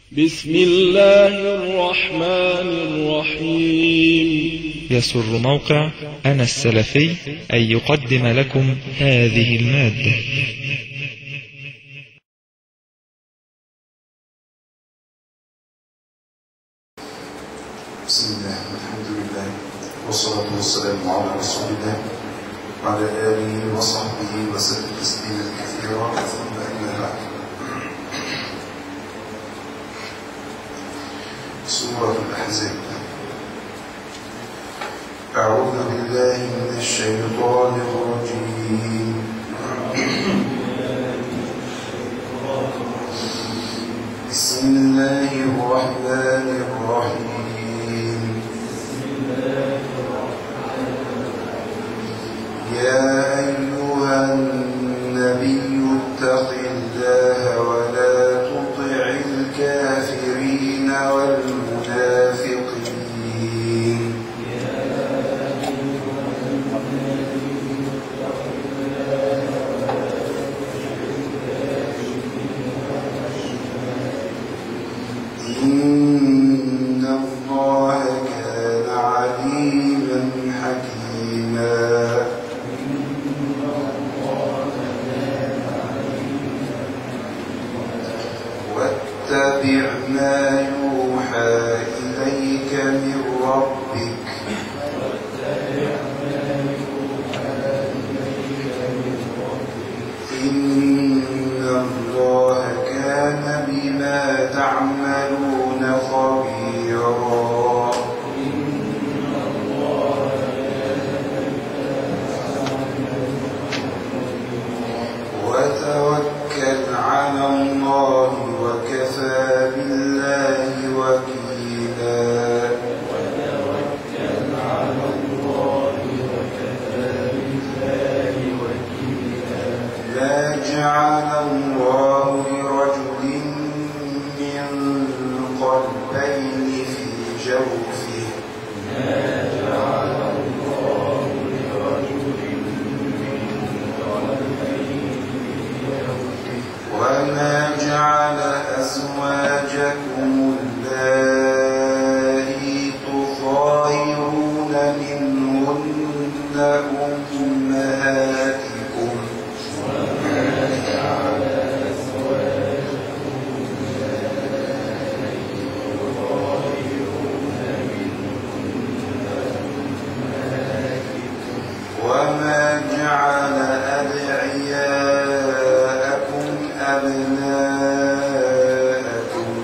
بسم الله الرحمن الرحيم يسر موقع أنا السلفي أن يقدم لكم هذه المادة بسم الله والحمد لله والصلاة والسلام على رسول الله وعلى آله وصحبه وسلم تسليما كثيرا ثم أما بعد سورة الأحزاب أعوذ بالله من الشيطان الرجيم بسم الله الرحمن الرحيم يا أيها النبي اتق الله ولا تطع الكافرين والمنافقين إن الله كان عليما حكيما واتبع ما يوحى إليك من ربك إن الله كان بما تعملون خبيرا وتوكل على الله وكفى بالله وكيلا لا جعل الله لرجل من قلبين في جوفه وما جعل أزواجكم اللائي تظاهرون منهن أمهاتكم وما جعل أدعياءكم أبناءكم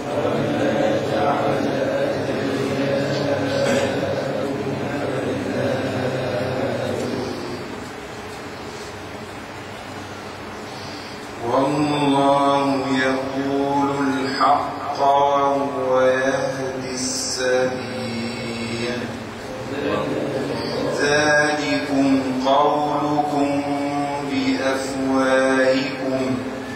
والله يقول الحق وهو يهدي السبيل ذلكم قولكم بأفواهكم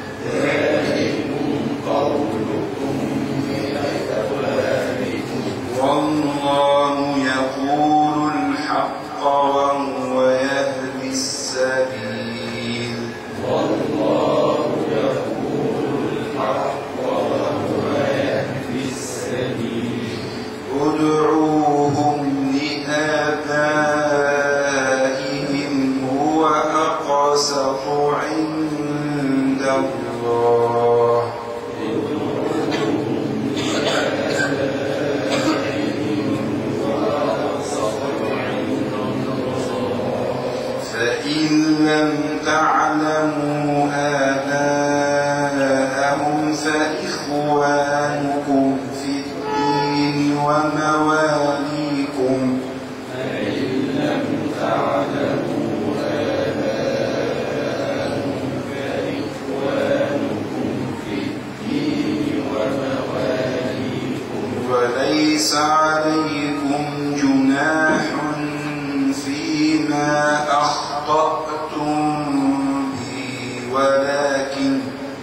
والله يقول الحق وهو يهدي السبيل ادعوهم لآبائهم هو أقسط عند الله فإن لم تعلموا آباءهم فإخوانكم في الدين ومواليكم وليس عليكم جناح فيما أخطأتم به ولكن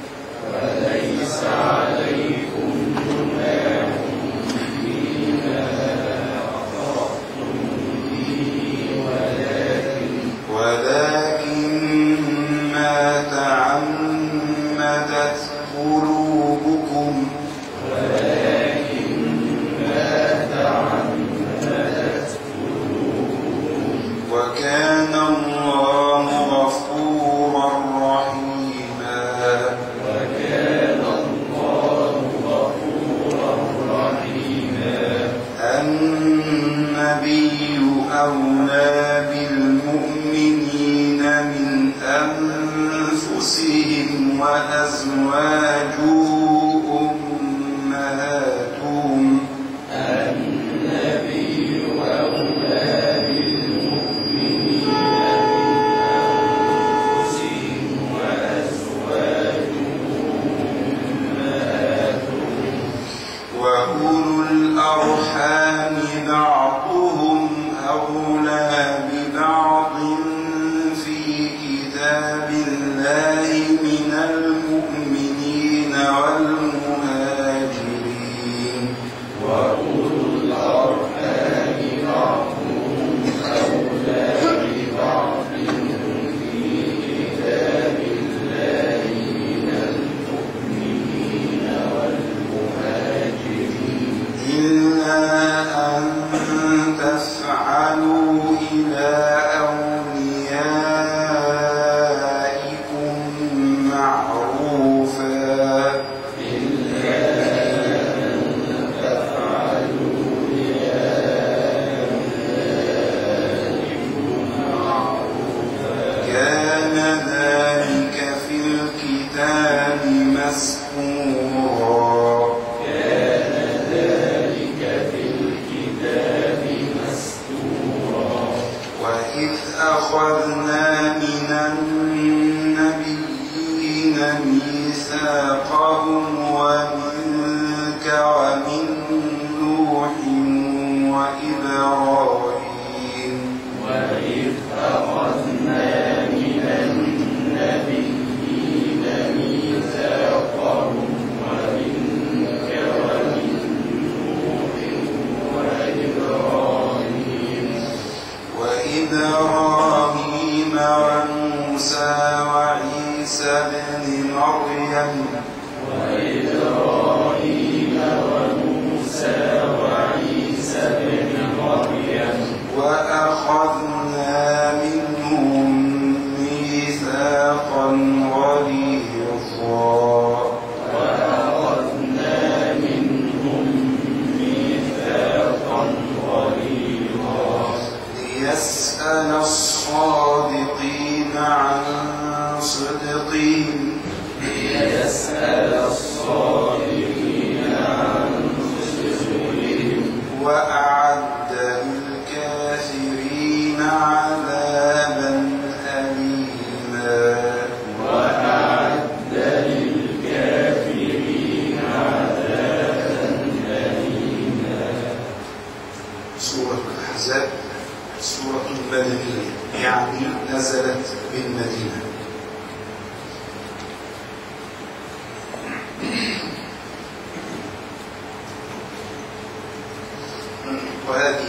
ولكن ما تعمدت قلوبكم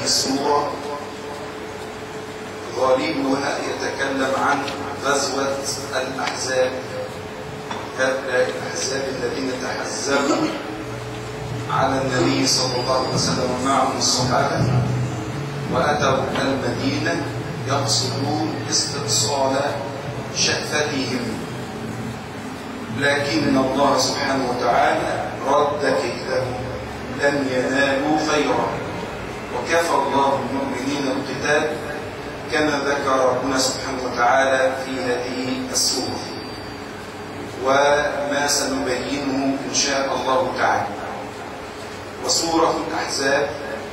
هذه السورة غالبها يتكلم عن غزوة الأحزاب هؤلاء الأحزاب الذين تحزبوا على النبي صلى الله عليه وسلم ومعهم الصحابة وأتوا المدينة يقصدون استئصال شأفتهم لكن الله سبحانه وتعالى رد كيدهم لن ينالوا خيرا وكفى الله المؤمنين القتال كما ذكر ربنا سبحانه وتعالى في هذه السورة وما سنبينه إن شاء الله تعالى وسورة الأحزاب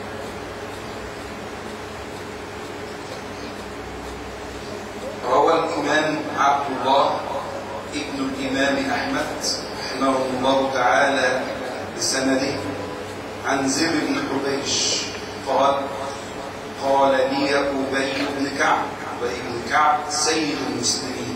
روى الإمام عبد الله ابن الإمام أحمد رحمه الله تعالى بسنده عن زر بن حبيش قال قال لي أبي بن كعب وابن كعب سيد المسلمين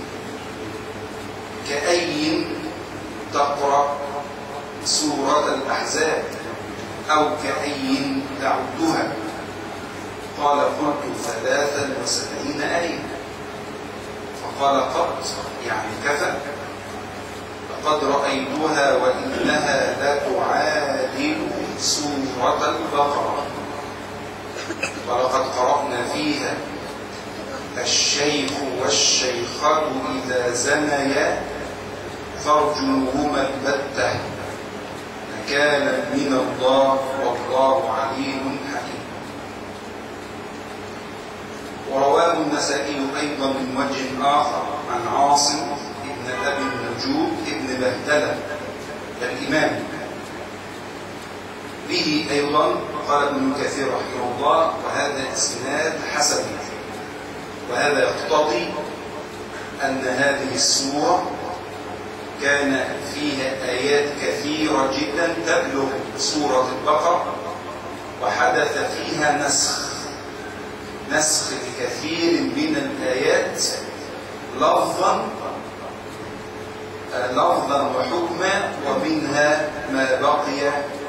كأي تقرأ سورة الأحزاب أو كأي تعدها قال قلت ثلاثا وسبعين آية فقال قد يعني كفى فقد رأيتها وإنها لا تعادل سورة البقرة ولقد قرأنا فيها الشيخ والشيخة إذا زنيا فارجموهما البتة نكالا من الله والله عليم حكيم ورواه النسائي أيضا من وجه آخر عن عاصم ابن أبي النجوب ابن بهدلة الإمام به أيضا قال ابن كثير رحمه الله وهذا إسناد حسن وهذا يقتضي أن هذه السورة كان فيها آيات كثيرة جدا تبلغ سورة البقرة وحدث فيها نسخ نسخ لكثير من الآيات لفظا لفظا وحكما ومنها ما بقي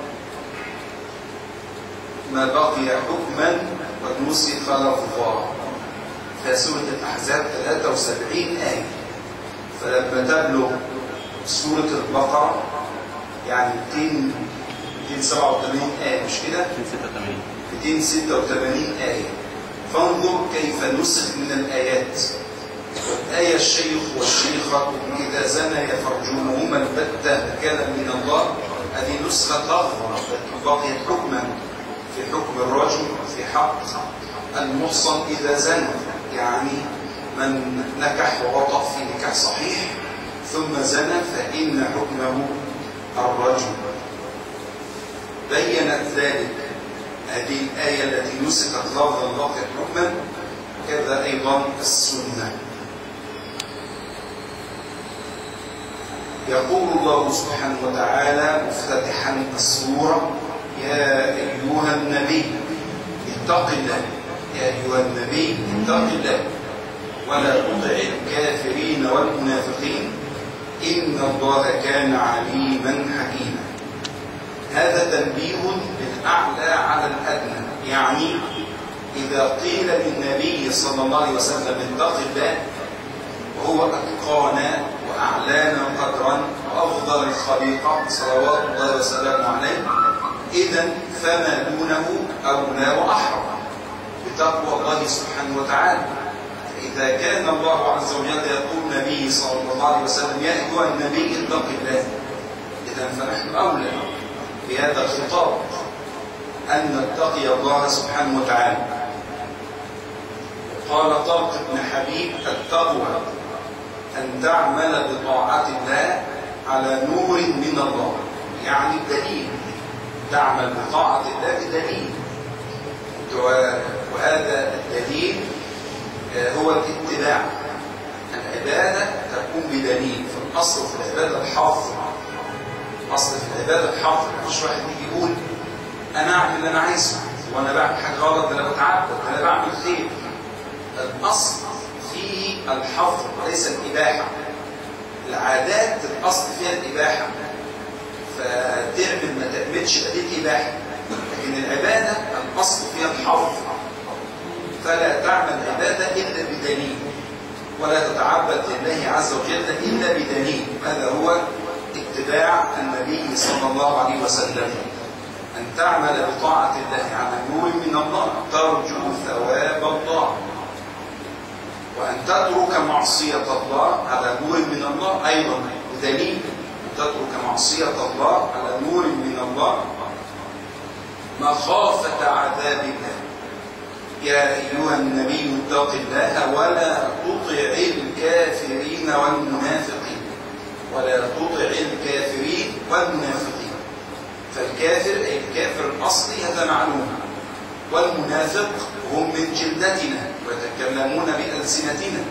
ما بقي حكما ونسخ لفظا فسورة الأحزاب 73 آية فلما تبلغ سورة البقرة يعني 200 287 آية مش كده؟ 286 286 آية فانظر كيف نسخ من الآيات والآية الشيخ والشيخة إذا زنى يفرجونهما البتة كان من الله هذه نسخة لفظة بقيت حكما في حكم الرجل في حق المحصن إذا زنى يعني من نكح ووطأ في نكاح صحيح ثم زنى فإن حكمه الرجل بينت ذلك هذه الآية التي نسخت لفظا بقيت حكما كذا أيضا السنة يقول الله سبحانه وتعالى مفتتحا السورة يا أيها النبي اتق الله يا أيها النبي اتق الله ولا تطع الكافرين والمنافقين إن الله كان عليما حكيما هذا تنبيه للأعلى على الأدنى يعني إذا قيل للنبي صلى الله عليه وسلم اتق الله وهو أتقانا وأعلانا قدرا وأفضل الخليقة صلوات الله وسلامه عليه إذا فما دونه أولى وأحرى بتقوى الله سبحانه وتعالى فإذا كان الله عز وجل يقول النبي صلى الله عليه وسلم يا أيها النبي اتق الله إذا فنحن أولى بهذا الخطاب أن نتقي الله سبحانه وتعالى قال طلق بن حبيب التقوى أن تعمل بطاعة الله على نور من الله يعني بدليل تعمل بطاعة الله بدليل وهذا الدليل هو الاتباع العبادة تكون بدليل في الأصل في العبادة الحظ أصل في العبادة الحظ مش واحد يجي يقول أنا أعمل اللي أنا عايزه وأنا بعمل حاجة غلط ده أنا بتعبد ده أنا بعمل خير الأصل فيه الحظ وليس الإباحة العادات الأصل فيها الإباحة فتعمل ما تعملش دي إباحة لكن العبادة الأصل فيها الحظ فلا تعمل عبادة إلا بدليل ولا تتعبد لله عز وجل إلا بدليل هذا هو اتباع النبي صلى الله عليه وسلم أن تعمل بطاعة الله على نور من الله ترجو ثواب الله وأن تترك معصية الله على نور من الله أيضا بدليل أن تترك معصية الله على نور من الله مخافة عذاب الله يا أيها النبي اتق الله ولا تطع الكافرين والمنافقين ولا تطع الكافرين والمنافقين فالكافر أي الكافر الأصلي هذا معلوم والمنافق هم من جلدتنا ويتكلمون بألسنتنا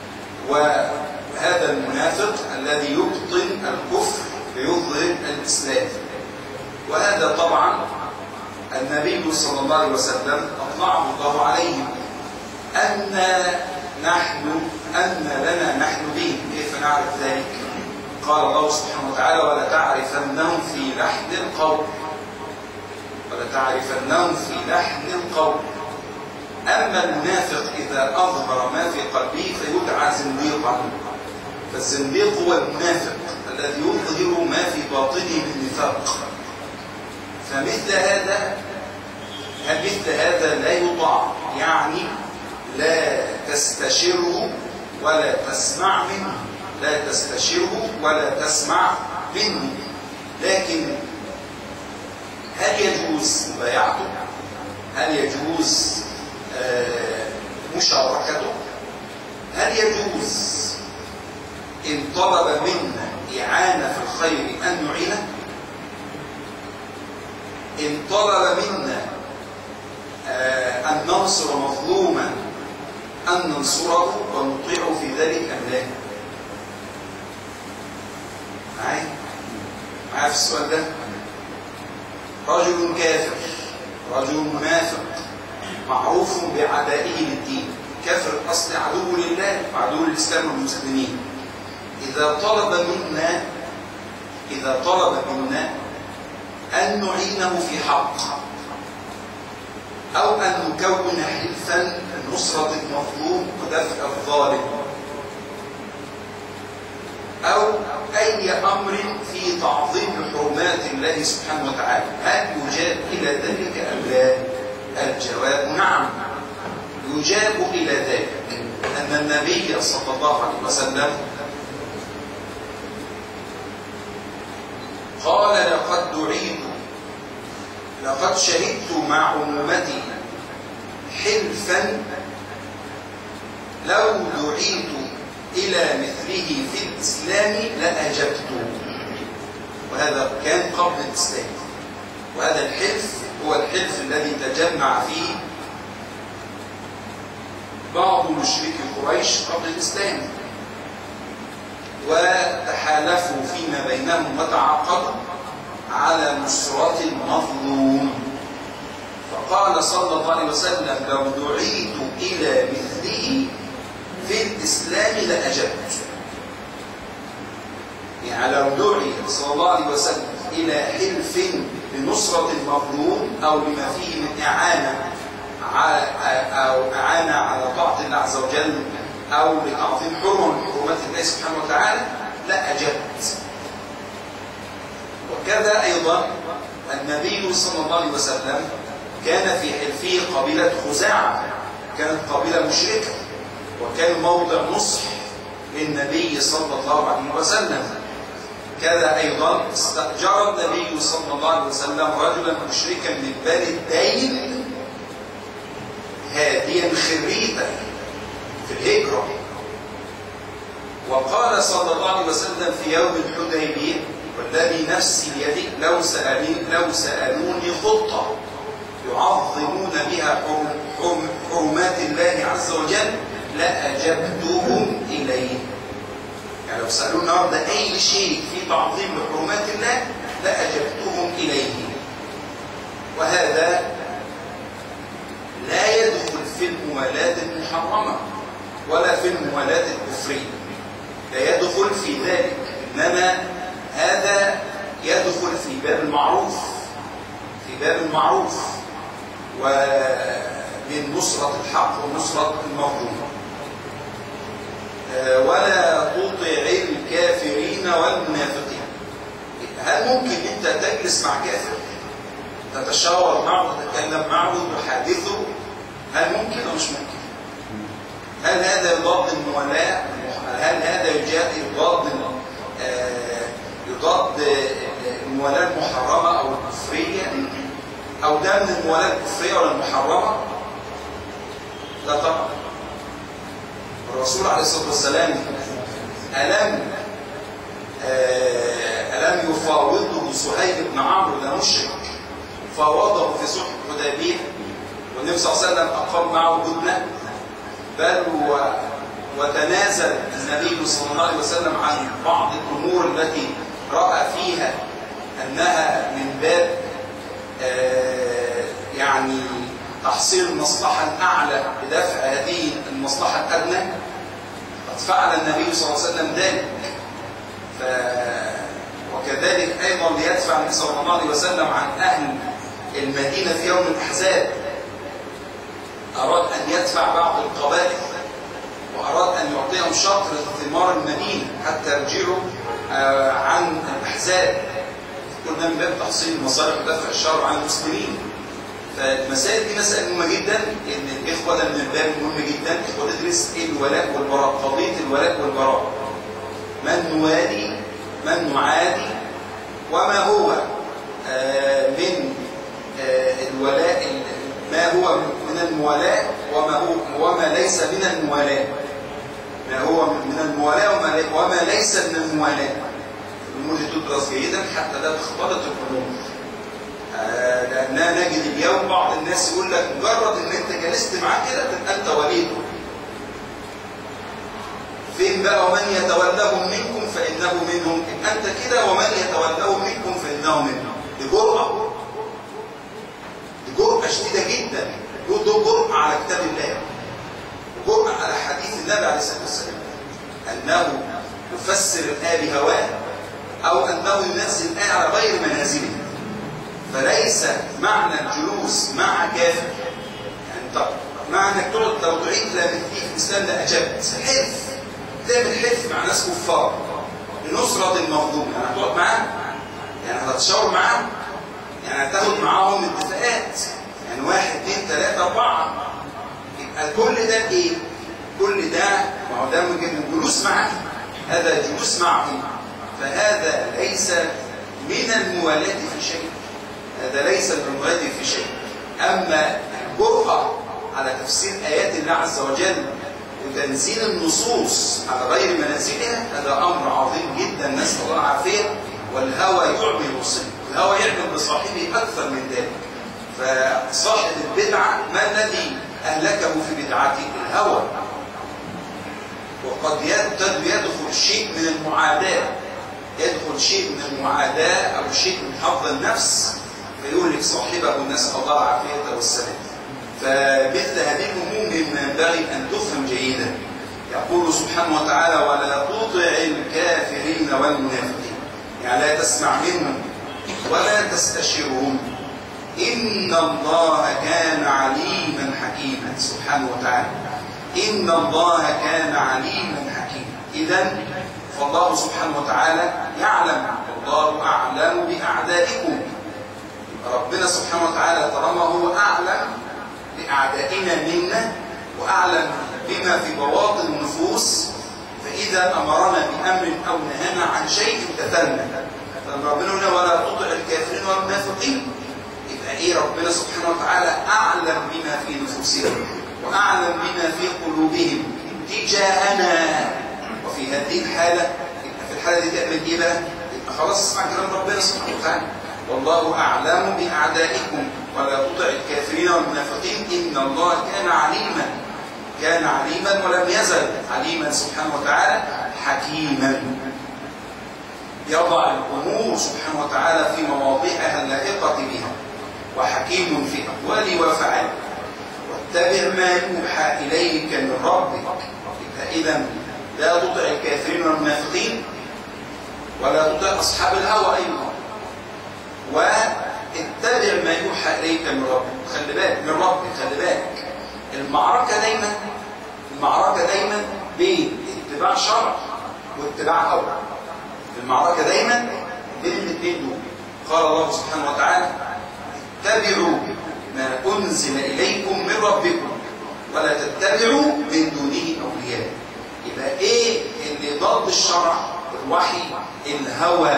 وهذا المنافق الذي يبطن الكفر ليظهر الإسلام وهذا طبعا النبي صلى الله عليه وسلم أطلعه الله عليهم أن نحن أن لنا نحن به كيف نعرف ذلك قال الله سبحانه وتعالى ولا تعرفنهم في لحن القول ولا تعرفنهم في لحن القول أما المنافق إذا أظهر ما في قلبه فيدعى زنديقا فالزنديق هو المنافق الذي يظهر ما في باطنه من نفاق فمثل هذا مثل هذا لا يطاع يعني لا تستشره ولا تسمع منه لا تستشره ولا تسمع منه لكن هل يجوز مبايعته هل يجوز آه مشاركته هل يجوز إن طلب منا إعانة في الخير أن نعينه إن طلب منا آه أن ننصر مظلوما أن ننصره ونطيعه في ذلك أم لا معايا معايا في السؤال ده رجل كافر رجل منافق معروف بعدائه للدين كافر الأصل عدو لله وعدو للإسلام والمسلمين إذا طلب منا إذا طلب منا أن نعينه في حق أو أن نكون حلفا لنصرة المظلوم ودفع الظالم أو أي أمر في تعظيم حرمات الله سبحانه وتعالى هل يجاب إلى ذلك أم لا؟ الجواب نعم يجاب إلى ذلك أن النبي صلى الله عليه وسلم قال لقد دعيت لقد شهدت مع أمتي حلفا لو دعيت إلى مثله في الإسلام لأجبته وهذا كان قبل الإسلام وهذا الحلف هو الحلف الذي تجمع فيه بعض مشركي قريش قبل الإسلام وتحالفوا فيما بينهم وتعاقدوا على نصرة المظلوم فقال صلى الله عليه وسلم لو دعيت إلى مثله في الإسلام لأجبت يعني لو دعي صلى الله عليه وسلم إلى حلف لنصرة المظلوم أو لما فيه من إعانة أو إعانة على طاعة الله عز وجل أو لتعظيم حرمة من حرمات الله سبحانه وتعالى لا أجبت وكذا أيضا النبي صلى الله عليه وسلم كان في حلفه قبيلة خزاعة كانت قبيلة مشركة وكان موضع نصح للنبي صلى الله عليه وسلم كذا أيضا استأجر النبي صلى الله عليه وسلم رجلا مشركا من بني الدين هاديا خريتا في الهجرة وقال صلى الله عليه وسلم في يوم الحديبية والذي نفسي بيده لو سألوني, لو سألوني خطة يعظمون بها حرمات الله عز وجل لأجبتهم إليه يعني لو سألوا النهاردة أي شيء في تعظيم حرمات الله لأجبتهم إليه وهذا لا يدخل في الموالاة المحرمة ولا في الموالاة الكفرية لا يدخل في ذلك إنما هذا يدخل في باب المعروف في باب المعروف ومن نصرة الحق ونصرة المظلوم آه، ولا تطع الكافرين والمنافقين هل ممكن انت تجلس مع كافر تتشاور معه تتكلم معه تحادثه هل ممكن او مش ممكن هل هذا يضاد الموالاه هل هذا يجا- يضاد آه، يضاد الموالاه المحرمه او الكفريه او ده من الموالاه الكفريه ولا المحرمه لا طبعا الرسول عليه الصلاه والسلام الم آه، الم يفاوضه سهيل بن عمرو ده مشرك فاوضه في صلح الحديبيه والنبي صلى الله عليه وسلم اقام معه هدنه بل و... وتنازل النبي صلى الله عليه وسلم عن بعض الامور التي راى فيها انها من باب آه، يعني تحصيل المصلحه الاعلى بدفع هذه المصلحه الادنى قد فعل النبي صلى الله عليه وسلم ذلك ف... وكذلك ايضا ليدفع النبي صلى الله عليه وسلم عن اهل المدينه في يوم الاحزاب اراد ان يدفع بعض القبائل واراد ان يعطيهم شطر ثمار المدينه حتى يرجعوا آه، عن الاحزاب كنا من باب تحصيل المصالح ودفع الشر عن المسلمين فالمسائل دي مسائل مهمه جدا ان الاخوه ده من الباب مهم جدا الاخوه تدرس ايه الولاء والبراء قضيه الولاء والبراء من نوالي من نعادي وما هو آه، من آه، الولاء ال- ما هو من الموالاة وما هو وما ليس من الموالاة ما هو من الموالاة وما, لي- وما ليس من الموالاة الأمور دي تدرس جيدا حتى لا تختلط الأمور آه، لأننا نجد اليوم بعض الناس يقول لك مجرد إن أنت جلست معاه كده تبقى أنت وليده فين بقى ومن يتولهم منكم فإنه منهم إن أنت كده ومن يتولهم منكم فإنه منهم دي جرأة دي جرأة شديدة جدا دي جرأة على كتاب الله جرأة على حديث النبي عليه الصلاة والسلام أنه يفسر الآية بهواه أو أنه ينزل الآية على غير منازله فليس معنى الجلوس مع كافر يعني طب معنى انك تقعد لو دعيت الى مثلي في الاسلام لاجبت حلف تعمل حلف مع ناس كفار لنصرة المظلوم يعني هتقعد معاه يعني هتتشاور معاه يعني هتاخد معاهم اتفاقات يعني واحد اثنين ثلاثة أربعة يبقى كل ده إيه؟ كل ده ما هو ده من الجلوس معاه هذا جلوس معهم فهذا ليس من الموالاة في شيء هذا ليس من الموالاة في شيء أما الجرأة على تفسير آيات الله عز وجل وتنزيل النصوص على غير منازلها هذا أمر عظيم جدا نسأل الله العافية والهوى يعمي المصيب الهوى يعمل بصاحبه أكثر من ذلك فصاحب البدعة ما الذي أهلكه في بدعته الهوى وقد يد- يدخل شيء من المعاداة يدخل شيء من المعاداة أو شيء من حظ النفس فيهلك صاحبه نسأل الله العافية والسلام فمثل هذه الأمور مما ينبغي أن تفهم جيدا يقول سبحانه وتعالى ولا تطع الكافرين والمنافقين يعني لا تسمع منهم ولا تستشرهم إن الله كان عليما حكيما سبحانه وتعالى إن الله كان عليما حكيما إذا فالله سبحانه وتعالى يعلم والله أعلم بأعدائكم ربنا سبحانه وتعالى طالما هو أعلم بأعدائنا منا وأعلم بما في بواطن النفوس فإذا أمرنا بأمر أو نهانا عن شيء امتثلنا فلما ربنا هنا ولا تطع الكافرين والمنافقين يبقى إيه ربنا سبحانه وتعالى أعلم بما في نفوسهم وأعلم بما في قلوبهم تجاهنا وفي هذه الحالة يبقى في الحالة دي تعمل إيه بقى؟ يبقى خلاص اسمع كلام ربنا سبحانه وتعالى والله أعلم بأعدائكم ولا تطع الكافرين والمنافقين إن الله كان عليما كان عليما ولم يزل عليما سبحانه وتعالى حكيما يضع الأمور سبحانه وتعالى في مواضعها اللائقة بها وحكيم في أقواله وأفعاله واتبع ما يوحى إليك من ربك إذا لا تطع الكافرين والمنافقين ولا تطع أصحاب الهوى أيضا واتبع ما يوحى إليك اليك من ربك خلي بالك من ربك خلي بالك المعركه دايما المعركه دايما بين اتباع شرع واتباع هوى المعركه دايما بين الاثنين دول قال الله سبحانه وتعالى اتبعوا ما انزل اليكم من ربكم ولا تتبعوا من دونه اولياء يبقى ايه اللي ضد الشرع الوحي الهوى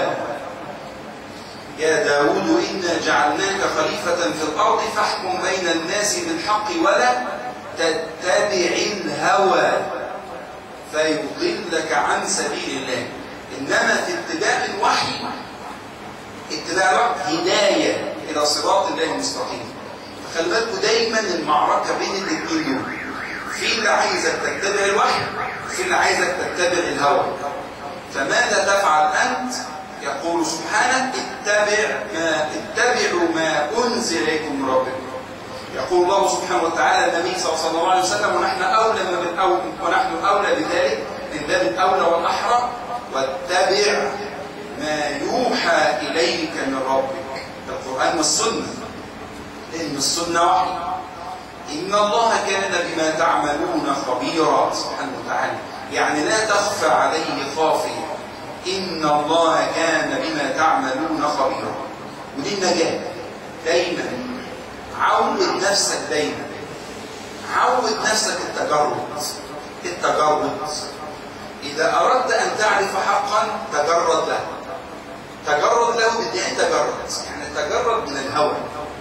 يا داود إنا جعلناك خليفة في الأرض فاحكم بين الناس بالحق ولا تتبع الهوى فيضلك عن سبيل الله إنما في اتباع الوحي اتباع الوحي هداية إلى صراط الله المستقيم فخلي بالكوا دايما المعركة بين الاثنين دول في اللي عايزك تتبع الوحي وفي اللي عايزك تتبع الهوى فماذا تفعل أنت؟ يقول سبحانه اتبع ما اتبعوا ما أنزل إليكم من ربكم يقول الله سبحانه وتعالى النبي صلى الله عليه وسلم ونحن أولى من أولى ونحن أولى بذلك من باب الأولى والأحرى واتبع ما يوحى إليك من ربك القرآن والسنة لأن السنة وحي إن الله كان بما تعملون خبيرا سبحانه وتعالى يعني لا تخفى عليه خافية إن الله كان بما تعملون خبيرا ودي النجاة دايما عود نفسك دايما عود نفسك التجرد التجرد إذا أردت أن تعرف حقا تجرد له تجرد له بدي تجرد يعني تجرد من الهوى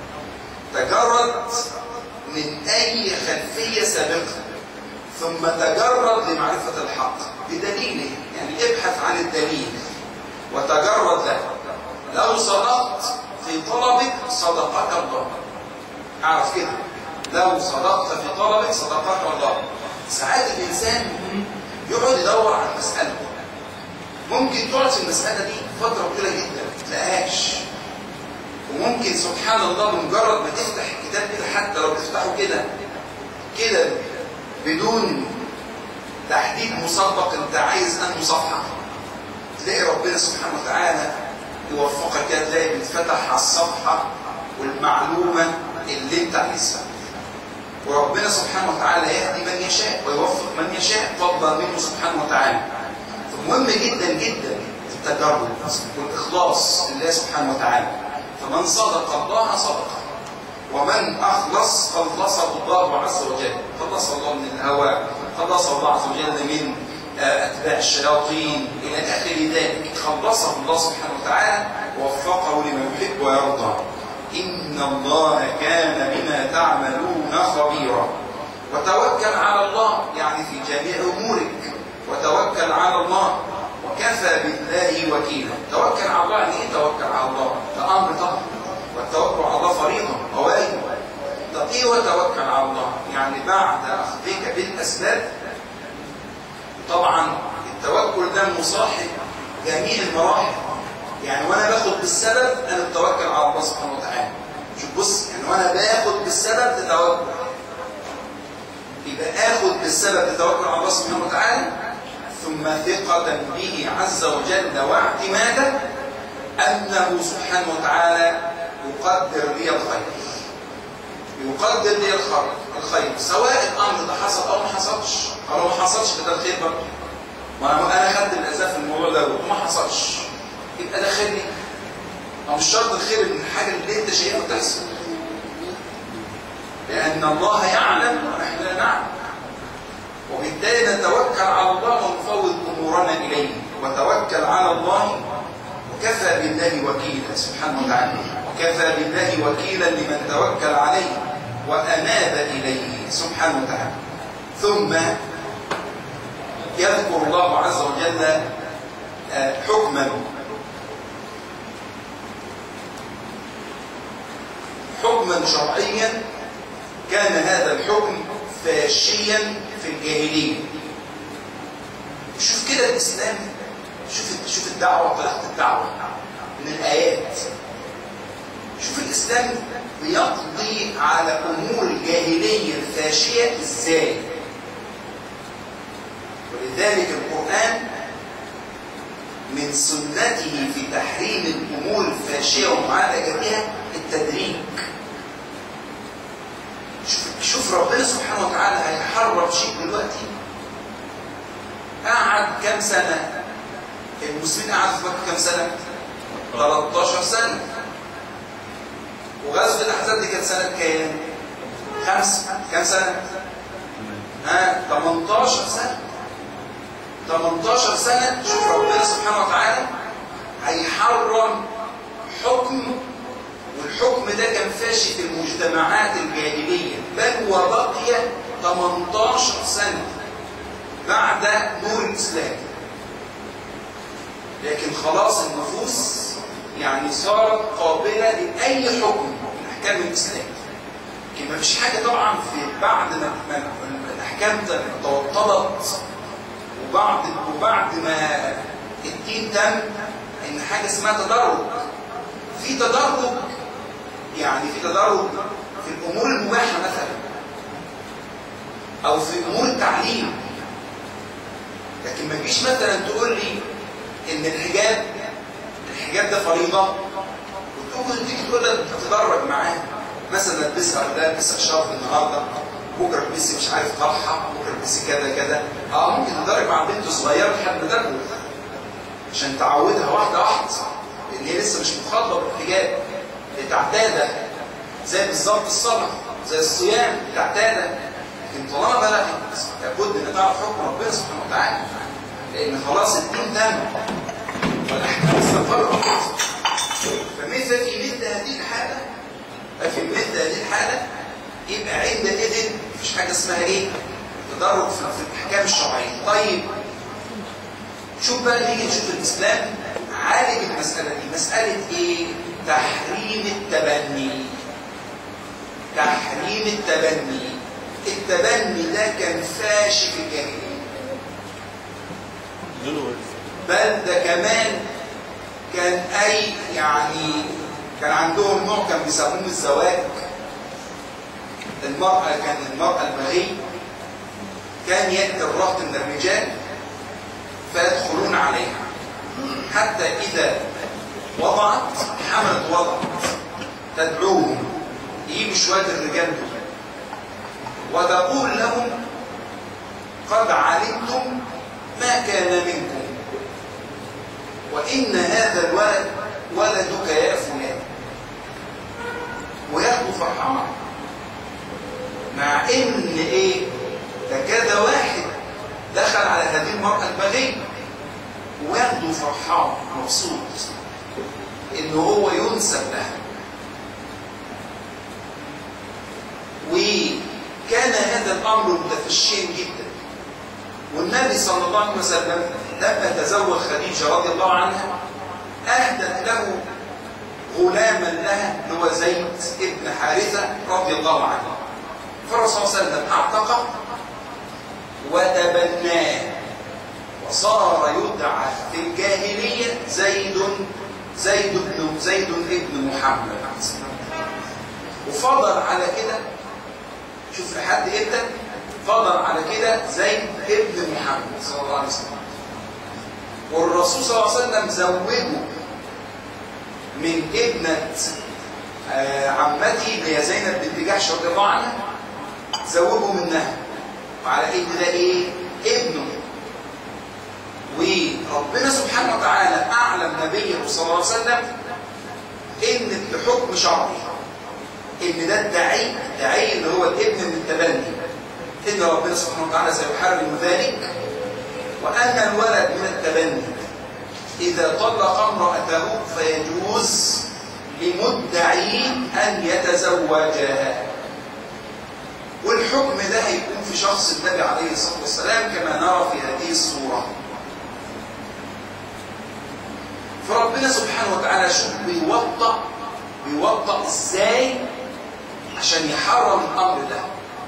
تجرد من أي خلفية سابقة ثم تجرد لمعرفة الحق بدليله يعني ابحث عن الدليل وتجرد له لو صدقت في طلبك صدقك الله اعرف كده لو صدقت في طلبك صدقك الله ساعات الإنسان يقعد يدور على المسألة ممكن تقعد في المسألة دي فترة طويلة جدا ما تلاقيهاش وممكن سبحان الله بمجرد ما تفتح الكتاب كده حتى لو تفتحه كده كده بدون تحديد مسبق انت عايز انه صفحه تلاقي ربنا سبحانه وتعالى يوفقك كده تلاقي بيتفتح على الصفحه والمعلومه اللي انت عايزها وربنا سبحانه وتعالى يهدي من يشاء ويوفق من يشاء فضلا منه سبحانه وتعالى فمهم جدا جدا التجرد والاخلاص لله سبحانه وتعالى فمن صدق الله صدقه ومن أخلص خلصه الله عز وجل خلص الله من الهوى خلص الله عز وجل من أتباع الشياطين إلى آخر ذلك خلصه الله سبحانه وتعالى ووفقه لما يحب ويرضى إن الله كان بما تعملون خبيرا وتوكل على الله يعني في جميع أمورك وتوكل على الله وكفى بالله وكيلا توكل على الله يعني ايه توكل على الله ده امر طبعا والتوكل على الله فريضه وواجب طب ايه وتوكل على الله يعني بعد اخذك بالاسباب طبعا التوكل ده مصاحب جميع المراحل يعني وانا باخد بالسبب انا بتوكل على الله سبحانه وتعالى شوف بص يعني وانا باخد بالسبب تتوكل يبقى اخد بالسبب تتوكل على الله سبحانه وتعالى ثم ثقة به عز وجل واعتمادا أنه سبحانه وتعالى يقدر لي الخير يقدر لي الخير الخير سواء الأمر ده حصل أو ما حصلش أو ما حصلش فده الخير برضه وأنا أنا خدت الأساس في الموضوع ده وما حصلش يبقى ده خير لي أو مش شرط الخير من الحاجة اللي أنت شايفها تحصل لأن الله يعلم ونحن لا نعلم وبالتالي نتوكل على الله ونفوض امورنا اليه وتوكل على الله وكفى بالله وكيلا سبحانه وتعالى وكفى بالله وكيلا لمن توكل عليه واناب اليه سبحانه وتعالى ثم يذكر الله عز وجل حكما حكما شرعيا كان هذا الحكم فاشيا في الجاهلية شوف كده الإسلام شوف شوف الدعوة طريقة الدعوة من الآيات شوف الإسلام بيقضي على أمور الجاهلية الفاشية إزاي ولذلك القرآن من سنته في تحريم الأمور الفاشية ومعالجتها التدريج شوف ربنا سبحانه وتعالى هيحرم شيء دلوقتي قعد كام سنة المسلمين قعدوا في مكة كام سنة 13 سنة وغزوة الأحزاب دي كانت سنة كام خمسة كام سنة ها 18 سنة 18 سنة شوف ربنا سبحانه وتعالى هيحرم حكم والحكم ده كان فاشي في المجتمعات الجاهلية بل وبقي 18 سنة بعد نور الإسلام لكن خلاص النفوس يعني صارت قابلة لأي حكم من أحكام الإسلام لكن ما فيش حاجة طبعا في بعد ما ما- ما الأحكام توطدت وبعد وبعد ما الدين تم إن حاجة اسمها تدرج في تدرج يعني في تدرج في الأمور المباحة مثلا أو في أمور التعليم لكن ما تجيش مثلا تقول لي إن الحجاب الحجاب ده فريضة وتقول تيجي تقول لك تتدرج معاه مثلا البسها ولا البسها شرط النهارده بكره البسي مش عارف طرحه بكره البسي كذا كذا اه ممكن تتدرج مع بنت صغيره لحد ما تبلغ عشان تعودها واحده واحده لان هي لسه مش مخاطبه بالحجاب لتعتادها زي بالظبط الصلاه زي الصيام لتعتادها لكن طالما بلغت لابد ان تعرف حكم ربنا سبحانه وتعالى لان خلاص الدين تم والاحكام استقرت فمثل في مثل هذه الحاله ففي مثل هذه الحاله يبقى عندئذ مفيش حاجه اسمها ايه؟ تدرج في في الاحكام الشرعيه طيب شوف بقى نيجي نشوف الاسلام عالج المساله دي مساله ايه؟ تحريم التبني تحريم التبني التبني ده كان فاشي في الجاهليه بل ده كمان كان اي يعني كان عندهم نوع كان بيسموه الزواج المرأة كان المرأة البغي كان يأتي الرهط من الرجال فيدخلون عليها حتى إذا وضعت حملت وضعت تدعوهم يجيب شوية الرجال دول وتقول لهم قد علمتم ما كان منكم وإن هذا الولد ولدك يا فلان وياخدوا فرحان مع ان ايه ده كذا واحد دخل على هذه المرأة البغية وياخدوا فرحان مبسوط ان هو ينسب لها وكان هذا الامر متفشيا جدا والنبي صلى الله عليه وسلم لما تزوج خديجه رضي الله عنها اهدت له غلاما لها اللي هو زيد ابن حارثه رضي الله عنه فالرسول صلى الله عليه وسلم اعتقه وتبناه وصار يدعى في الجاهليه زيد زيد بن زيد ابن محمد وفضل على كده شوف لحد امتى فضل على كده زيد ابن محمد صلى الله عليه وسلم والرسول صلى الله عليه وسلم زوجه من ابنة آه، عمتي اللي هي زينب بنت جحش رضي الله عنها زوجه منها وعلى ان ده ايه؟ ابنه وربنا سبحانه وتعالى اعلم نبيه صلى الله عليه وسلم ان بحكم شرعي ان ده الدعي الدعي اللي هو الابن من التبني ان ربنا سبحانه وتعالى سيحرم ذلك وان الولد من التبني اذا طلق امراته فيجوز لمدعي ان يتزوجها والحكم ده هيكون في شخص النبي عليه الصلاه والسلام كما نرى في هذه الصوره فربنا سبحانه وتعالى شوف بيوطأ بيوطأ ازاي عشان يحرم الامر ده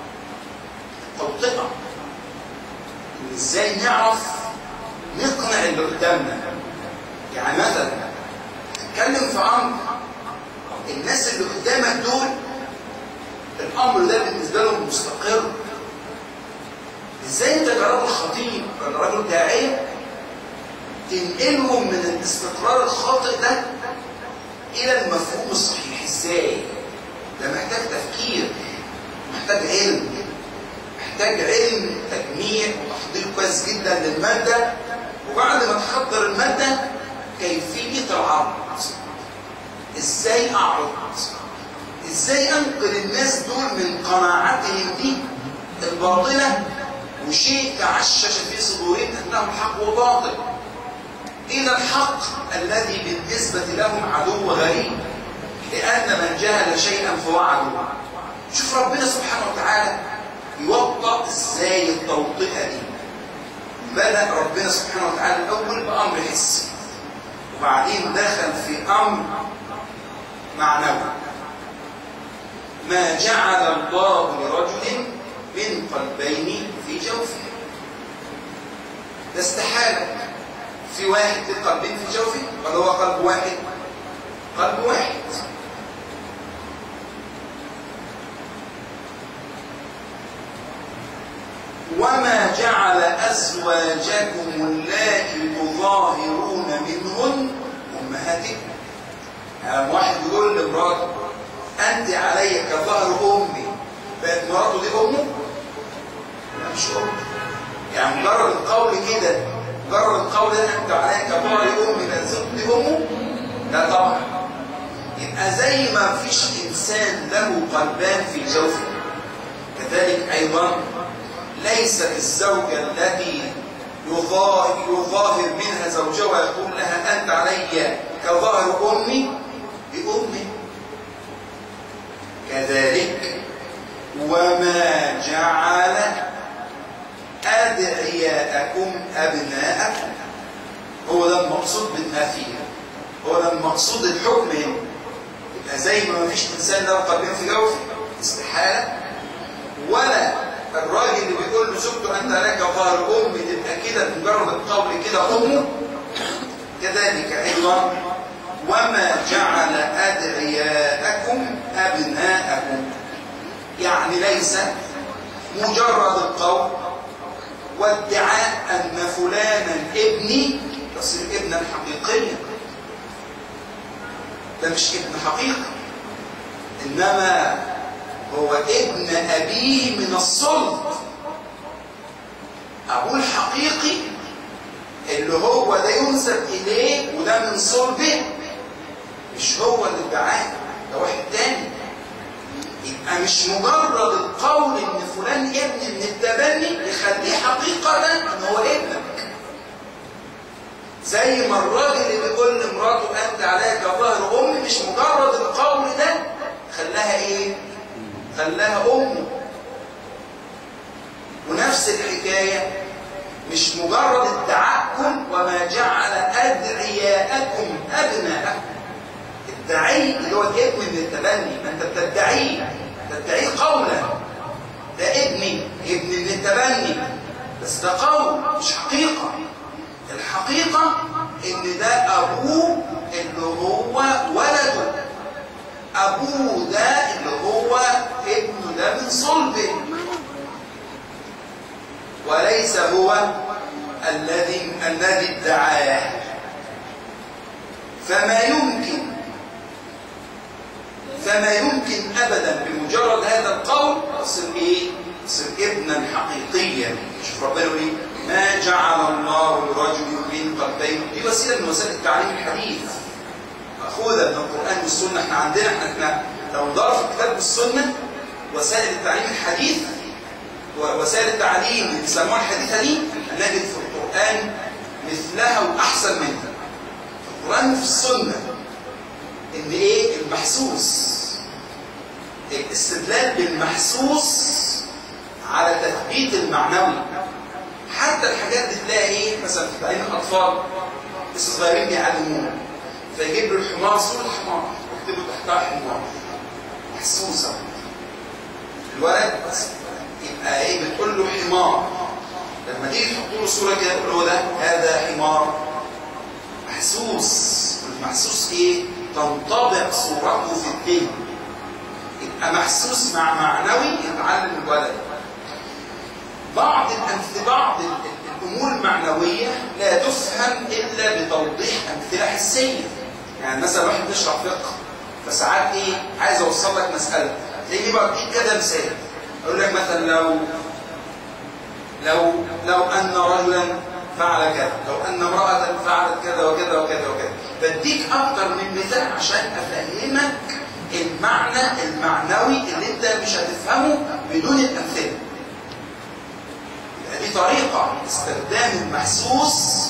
توطئه ازاي نعرف نقنع اللي قدامنا يعني مثلا تتكلم في امر الناس اللي قدامك دول الامر ده بالنسبه لهم مستقر ازاي انت كراجل خطيب ولا راجل داعيه تنقلهم من الاستقرار الخاطئ ده الى المفهوم الصحيح ازاي ده محتاج تفكير محتاج علم محتاج علم تجميع وتحضير كويس جدا للمادة وبعد ما تحضر المادة كيفية العرض ازاي اعرض ازاي انقل الناس دول من قناعاتهم دي الباطلة وشيء تعشش في صدورهم انه الحق وباطل الى الحق الذي بالنسبة لهم عدو غريب لان من جهل شيئا فهو عدو شوف ربنا سبحانه وتعالى يوطأ ازاي التوطئة دي بدأ ربنا سبحانه وتعالى الأول بأمر حسي وبعدين دخل في أمر معنوي ما جعل الله لرجل من قلبين في جوفه ده استحالة في واحد في قلبين في جوفه ولا هو قلب واحد قلب واحد وما جعل أزواجكم اللاتي تظاهرون منهن أمهاتكم يعني واحد يقول لمراته أنت علي كظهر أمي بقت مراته دي أمه؟ لا مش أمه يعني مجرد القول كده مجرد القول ده أنت علي كظهر أمي بقت زوجته دي أمه؟ لا طبعا يبقى زي ما فيش إنسان له قلبان في جوفه كذلك أيضا ليست الزوجة التي يظاهر, يظاهر منها زوجها ويقول لها أنت علي كظاهر أمي بأمي كذلك وما جعل أدعياءكم أبناءكم هو ده المقصود بالنفي هو ده المقصود الحكم هنا يبقى زي ما مفيش إنسان له قلبين في جوفه استحالة ولا الراجل اللي بيقول لزوجته انت لك ظهر امي تبقى كده مجرد القول كده امه كذلك ايضا وما جعل ادعياءكم ابناءكم يعني ليس مجرد القول وادعاء ان فلانا ابني تصير ابنا حقيقيا ده مش ابن حقيقي انما هو ابن أبيه من الصلب أبوه الحقيقي اللي هو ده ينسب إليه وده من صلبه مش هو اللي ادعاه ده واحد تاني يبقى مش مجرد القول إن فلان ابن من التبني يخليه حقيقة إن هو ابنك زي ما الراجل اللي بيقول لمراته أنت عليك ظهر أمي مش مجرد القول ده خلاها إيه؟ خلاها أمه ونفس الحكاية مش مجرد ادعاءكم وما جعل أدعياءكم أبناءكم الدعي اللي هو الابن من التبني ما انت بتدعيه تدعيه قولا ده ابني ابن من التبني بس ده قول مش حقيقة الحقيقة ان ده ابوه اللي هو ولده أبوه ده اللي هو ابنه ده من صلبه وليس هو الذي الذي ادعاه فما يمكن فما يمكن ابدا بمجرد هذا القول تصير ايه؟ تصير ابنا حقيقيا شوف ربنا يقول ايه؟ ما جعل الله لرجل من قلبين دي وسيله من وسائل التعليم الحديث مأخوذة من القرآن والسنة احنا عندنا احنا, احنا لو ندور في الكتاب والسنة وسائل التعليم الحديث ووسائل التعليم اللي بيسموها الحديثة دي نجد في القرآن مثلها وأحسن منها في القرآن وفي السنة إن إيه المحسوس الاستدلال بالمحسوس على تثبيت المعنوي حتى الحاجات دي تلاقي ايه مثلا في تعليم الاطفال لسه صغيرين بيعلمونا فيجيب له الحمار صورة حمار ويكتبوا تحتها حمار محسوسة الولد يبقى ايه بتقول له حمار لما تيجي تحط له صورة كده تقول له ده هذا حمار محسوس المحسوس ايه تنطبق صورته في الذهن يبقى محسوس مع معنوي يتعلم الولد بعض الأمثلة بعض الأمور المعنوية لا تفهم إلا بتوضيح أمثلة حسية يعني مثلا واحد بيشرح فقه فساعات إيه عايز أوصل لك مسألة تلاقيني بديك كده مثال أقول لك مثلا لو لو لو أن رجلا فعل كذا لو أن امرأة فعلت كذا وكذا وكذا وكذا بديك أكتر من مثال عشان أفهمك المعنى المعنوي اللي أنت مش هتفهمه بدون الأمثلة دي طريقة استخدام المحسوس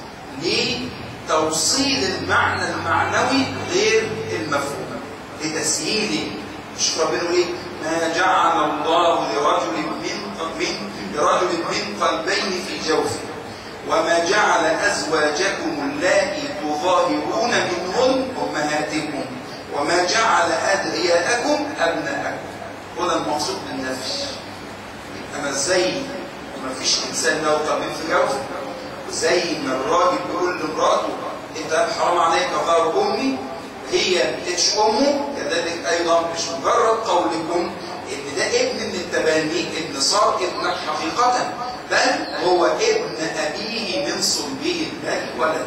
لتوصيل المعنى المعنوي غير المفهوم لتسهيله مش ربنا يقول ايه ما جعل الله لرجل من من لرجل من قلبين في جوفه وما جعل ازواجكم اللائي تظاهرون منهن امهاتكم وما جعل ادعياءكم ابناءكم هنا المقصود بالنفي اما ازاي ما فيش انسان له قلبين في جوفه زي ما الراجل بيقول لمراته انت حرام عليك ظهر امي هي مش امه كذلك ايضا مش مجرد قولكم ان ده ابن من التباني ابن صار ابنك حقيقه بل هو ابن ابيه من صلبه الله ولد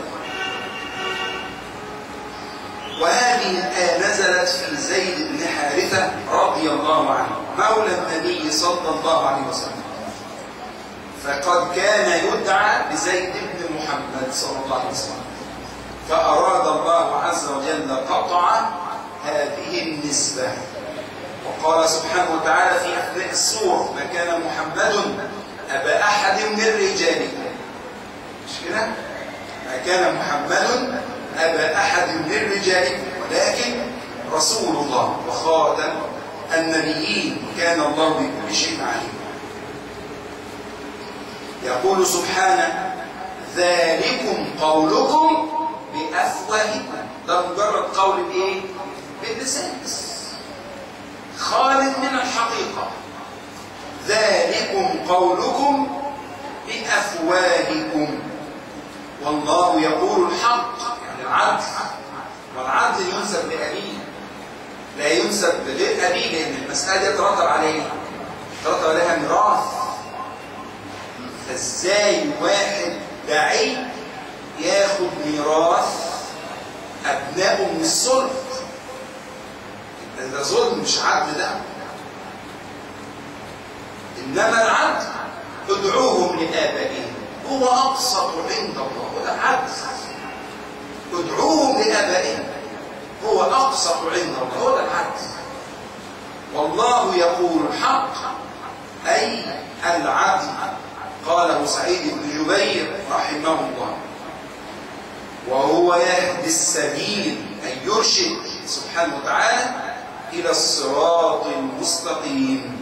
وهذه الآية نزلت في زيد بن حارثة رضي الله عنه مولى النبي صلى الله عليه وسلم فقد كان يدعى بزيد بن محمد صلى الله عليه وسلم فأراد الله عز وجل قطع هذه النسبة وقال سبحانه وتعالى في أثناء السورة ما كان محمد أبا أحد من رجالكم مش كده؟ ما كان محمد أبا أحد من رجالكم ولكن رسول الله وخاتم النبيين وكان الله بكل شيء عليم يقول سبحانه ذلكم قولكم بأفواهكم ده مجرد قول بإيه؟ باللسان خالد من الحقيقة ذلكم قولكم بأفواهكم والله يقول الحق يعني العدل والعدل ينسب لأبيه لا ينسب لغير أبيه لأن المسألة دي ترتب عليه ترتب عليها ميراث فازاي واحد داعي ياخد ميراث ابنائه من الصلب ده ظلم مش عدل ده انما العدل ادعوهم لابائهم هو اقسط عند الله وده عدل ادعوهم لابائهم هو اقسط عند الله هو ده العدل والله يقول الحق اي العدل قاله سعيد بن جبير رحمه الله وهو يهدي السبيل أي يرشد سبحانه وتعالى إلى الصراط المستقيم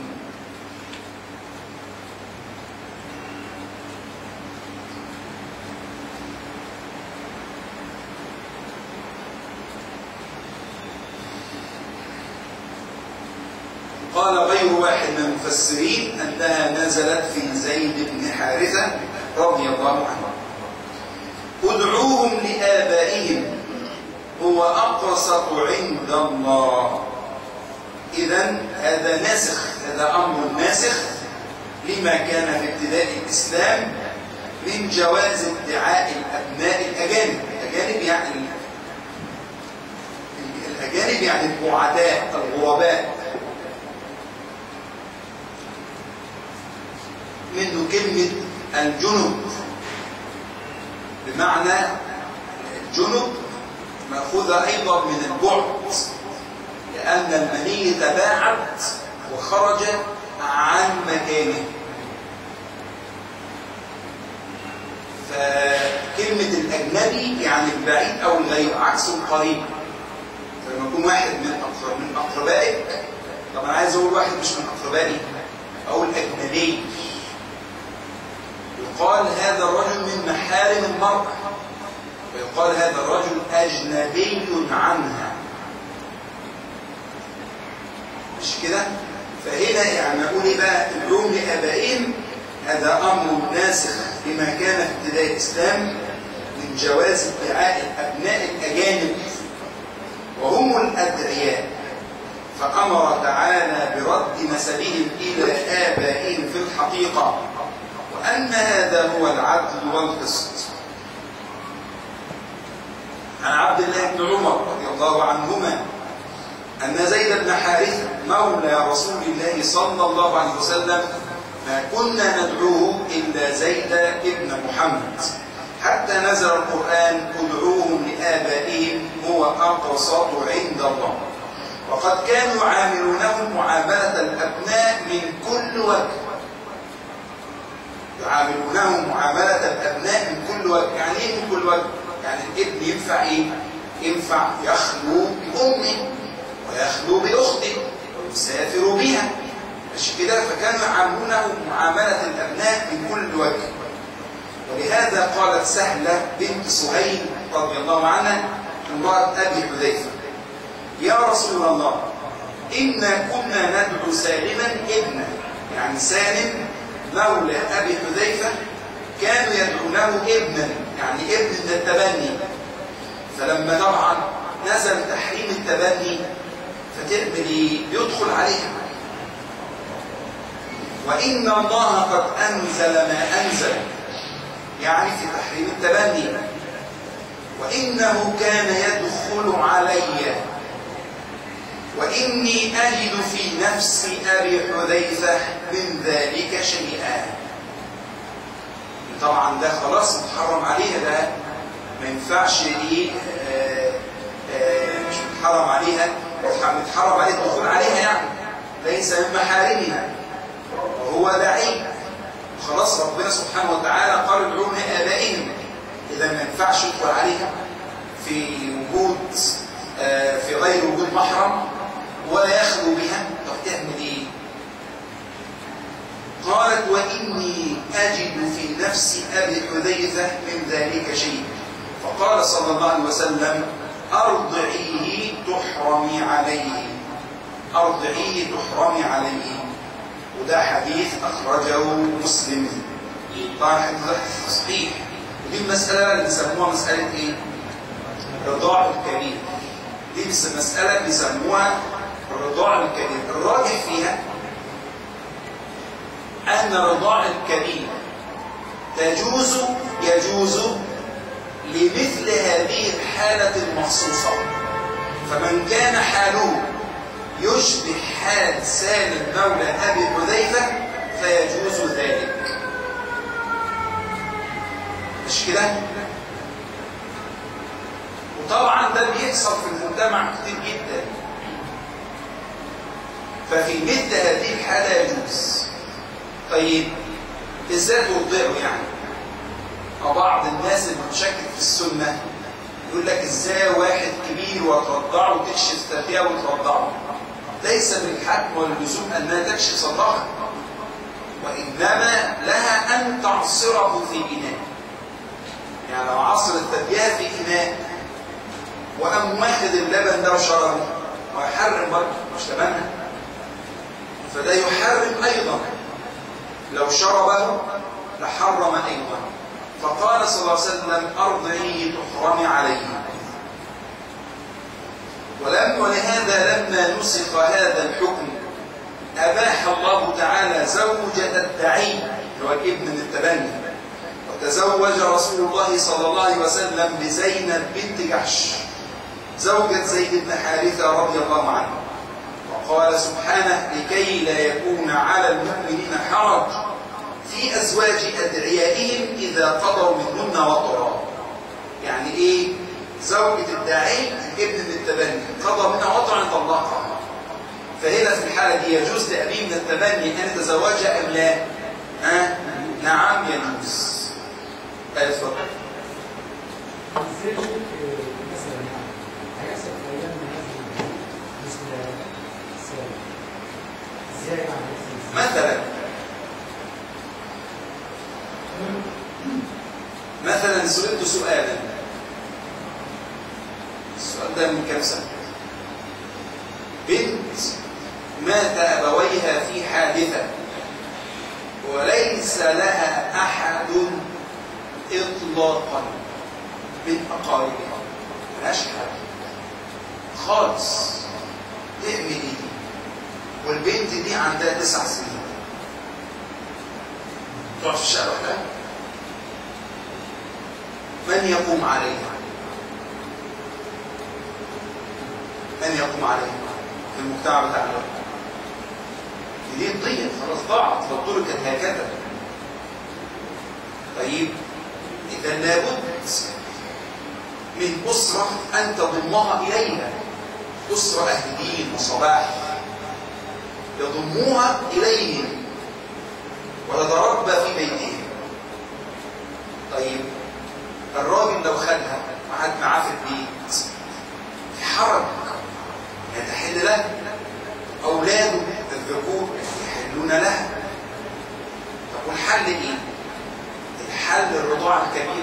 قال غير واحد من المفسرين أنها نزلت في زيد بن حارثة رضي الله عنه ادعوهم لآبائهم هو أقسط عند الله إذا هذا ناسخ هذا أمر ناسخ لما كان في ابتداء الإسلام من جواز ادعاء الأبناء الأجانب الأجانب يعني الأجانب يعني البعداء الغرباء منه كلمة الجنب بمعنى الجنب مأخوذة أيضا من البعد لأن المني تباعد وخرج عن مكانه فكلمة الأجنبي يعني البعيد أو الغريب عكس القريب لما يكون واحد من أقرب من أقربائك طب أنا عايز أقول واحد مش من أقربائي أقول أجنبي يقال هذا الرجل من محارم المرأة ويقال هذا الرجل أجنبي عنها مش كده؟ فهنا يعني نقول ايه بقى العلوم لآبائهم هذا أمر ناسخ لما كان في ابتداء الإسلام من جواز ادعاء الأبناء الأجانب وهم الأدعياء فأمر تعالى برد نسبهم إلى آبائهم في الحقيقة وأن هذا هو العدل والقسط عن عبد الله بن عمر رضي الله عنهما أن زيد بن حارثة مولى رسول الله صلى الله عليه وسلم ما كنا ندعوه إلا زيد ابن محمد حتى نزل القرآن ادعوهم لآبائهم هو أقسط عند الله وقد كانوا يعاملونهم معاملة الأبناء من كل وجه يعاملونهم معاملة الأبناء من كل وجه يعني إيه من كل وجه؟ يعني الابن ينفع إيه؟ ينفع يخلو بأمه ويخلو بأخته ويسافر بها مش كده فكانوا يعاملونه معاملة الأبناء من كل وجه ولهذا قالت سهلة بنت سهيل رضي الله عنها امرأة أبي حذيفة يا رسول الله إنا كنا ندعو سالما ابنا يعني سالم مولى أبي حذيفة كانوا يدعونه ابنا يعني ابن من التبني فلما طبعا نزل تحريم التبني فتعمل ايه؟ يدخل عليها وإن الله قد أنزل ما أنزل يعني في تحريم التبني وإنه كان يدخل علي وإني أجد في نفس أبي حذيفة من ذلك شيئا طبعا ده خلاص متحرم عليها ده ما ينفعش ايه آه، آه، مش متحرم عليها متحرم عليه الدخول عليها يعني ليس من محارمها وهو دعي خلاص ربنا سبحانه وتعالى قال ادعوا لآبائهم إذا ما ينفعش يدخل عليها في وجود آه، في غير وجود محرم ولا يخلو بها طب تعمل ايه؟ قالت وإني أجد في نفس أبي حذيفة من ذلك شيء فقال صلى الله عليه وسلم أرضعيه تحرمي عليه أرضعيه تحرمي عليه وده حديث أخرجه مسلم طبعا حديث صحيح ودي المسألة اللي بيسموها مسألة إيه؟ رضاع الكبير دي بس مسألة بيسموها الرضاع الكبير الراجح فيها أن رضاع الكبير تجوز يجوز لمثل هذه الحالة المخصوصة فمن كان حاله يشبه حال سالم مولى أبي حذيفة فيجوز ذلك مش كده؟ وطبعا ده بيحصل في المجتمع كتير جدا ففي مثل هذه الحالة يجوز طيب ازاي ترضعه يعني بعض الناس اللي بتشكك في السنة يقول لك ازاي واحد كبير وترضعه وتكشف ثديها وترضعه ليس من الحتم واللزوم انها تكشف صدرها وانما لها ان تعصره في اناء يعني لو عصر الثديها في اناء وقام واخد اللبن ده وشربه ويحرم برضه مش لبنها فده يحرم ايضا لو شربه لحرم ايضا فقال صلى الله عليه وسلم ارضعيه تحرمي عليه ولم ولهذا لما نسخ هذا الحكم اباح الله تعالى زوجة الدعي اللي هو الابن من التبني وتزوج رسول الله صلى الله عليه وسلم بزينب بنت جحش زوجة زيد بن حارثة رضي الله عنه وقال سبحانه لكي لا يكون على المؤمنين حرج في أزواج أدعيائهم إذا قضوا منهن وطرا يعني إيه زوجة الداعي ابن من التبني قضى منها وطرا طلقها فهنا في الحالة دي يجوز لأبيه من التبني أن يتزوجها أم لا؟ ها؟ نعم يجوز أيوة اتفضل ازاي مثلا يعني هيحصل في ايام هذه مثل السلام ازاي يعني هيحصل؟ مثلا مثلا سئلت سؤالا السؤال ده من كام سنة بنت مات أبويها في حادثة وليس لها أحد إطلاقا من أقاربها ملهاش حد خالص تعمل إيه دي؟ والبنت دي عندها تسع سنين تقعد في الشارع وحدها من يقوم عليها من يقوم عليها في المجتمع بتاعنا دي تضيع خلاص ضاعت لو تركت هكذا طيب إذا لابد من أسرة أن تضمها إليها أسرة أهل دين وصلاح يضموها إليهم وتتربى في بيتهم طيب الراجل لو خدها وقعد معاه في البيت في حرج يتحل له أولاده الذكور يحلون له طب والحل إيه؟ الحل الرضاعة الكبير